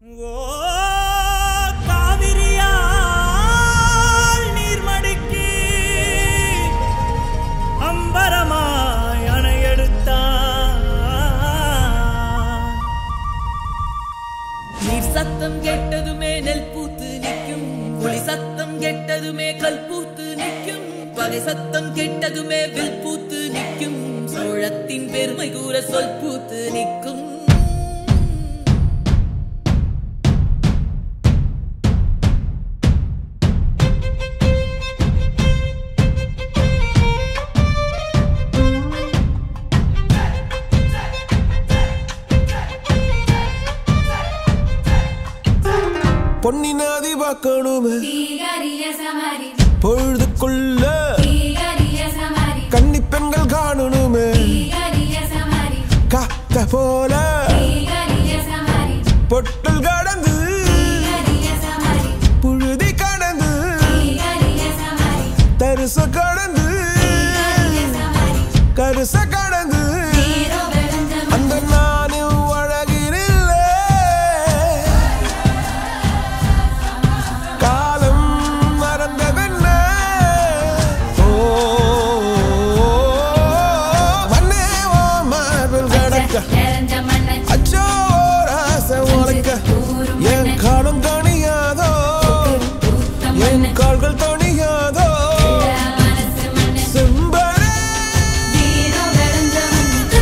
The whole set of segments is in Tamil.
ஓ காவிரியால் நீர்மடுக்கி அம்பரமாய் அணையெடுத்தான் நீர் சத்தம் கெட்டதுமே நெல் பூத்து நிற்கும் ஒளி சத்தம் கெட்டதுமே கல் பூத்து நிற்கும் பகை சத்தம் கெட்டதுமே வில் பூத்து நிற்கும் சோழத்தின் பெருமை கூற சொல் பூத்து நிற்கும் பொன்னி நதி பார்க்கணுமே தீகரிய சமரி பொழுதுக்குள்ள தீகரிய சமரி கன்னி பெண்கள் காணணுமே தீகரிய சமரி காத்த போல தீகரிய சமரி பொட்டல் கடந்து தீகரிய சமரி புழுதி கடந்து தீகரிய சமரி தரிச கடந்து தீகரிய சமரி கருச கடந்து நீரோ வெளுஞ்சம் அந்த நானும் அழகினில்லே காலம் மறந்ததென்ன ஓ மண்ணே ஓ மார்பில் கடக்க நிறைஞ்ச மண்ணை அச்சோ ராச உனக்க என் காலம் தணியாதோ ஊத்த என் மண்ணை கால்கள் தணியாதோ மனசு மண்ணை செம்பரே நீரோ வெளுஞ்சம்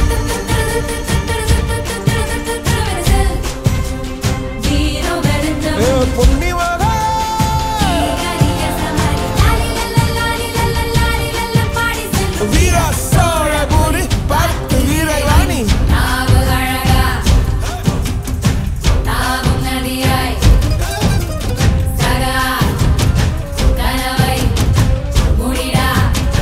நீரோ வெளுஞ்சம் ஏ பொன்னி மகா தீகரிய சமரி லாலி லல்லா லாலி லல்லா லாலி லல்லா பாடி செல்லும் வீரா சோழபுரி பார்த்து வீரவாணி நாவு அழகா நாவும் நதியாய் சகா கனவை முடிடா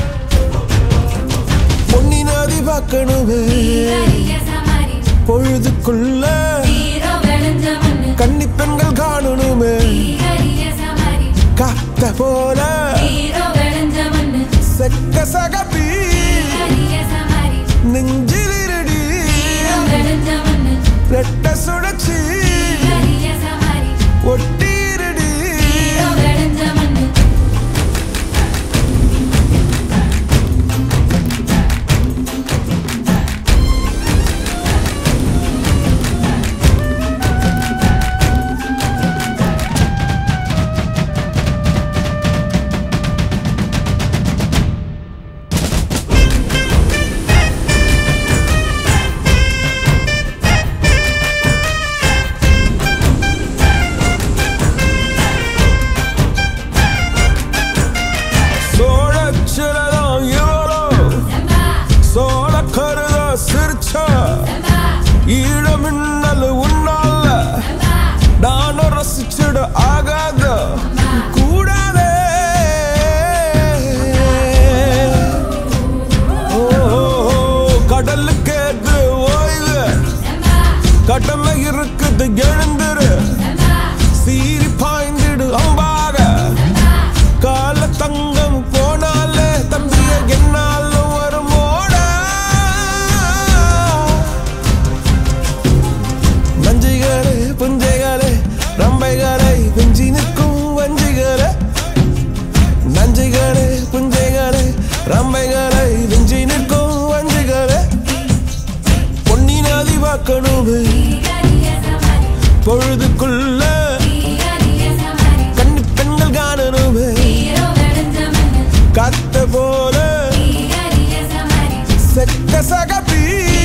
பொன்னி நதி பார்க்கணுமே தீகரிய சமரி பொழுதுக்குள்ள நீரோ வெளுஞ்ச மண்ணு கன்னி பெண்கள் காணணுமே தீகரிய சமரி காத்த போல நீரோ வெளுஞ்ச மண்ணு செக்க சகப்பி தீகரிய சமரி நெஞ்சிலிருடி நீரோ வெளுஞ்ச மண்ணு ரெட்ட சுழற்சி தீகரிய சமரி ஒட்டிருடி நீரோ வெளுஞ்ச மண்ணு சோழச்சிலதான் இவளோ செம்பா சோழ கருத சிரிச்சா செம்பா ஈழ மின்னல் உன்னால செம்பா நானும் ரசிச்சிட ஆகாத கூடாதே ஓ, கடலுக்கு எது ஓய்வு செம்பா கடமை இருக்குது எழுந்துரு செம்பா சீறி பாய்ந்திடு அம்பாக கால தங்கம் போனாலே தம்பிய என்னாலும் வருமோட நஞ்சிகளே புஞ்சைகளே ரம்பைகளை பிஞ்சி நிற்கும் வஞ்சிகளே நஞ்சிகளே புஞ்சைகளே ரம்பைகளை பிஞ்சி நிற்கும் வஞ்சிகளே பொன்னி நதி பார்க்கணுமே தீகரிய சமரி பொழுதுக்குள்ள தீகரிய சமரி கண்ணி பெண்கள் காணணுமே நீரோ வெளுஞ்ச மண்ணு காத்த போல தீகரிய சமரி செக்க சகப்பி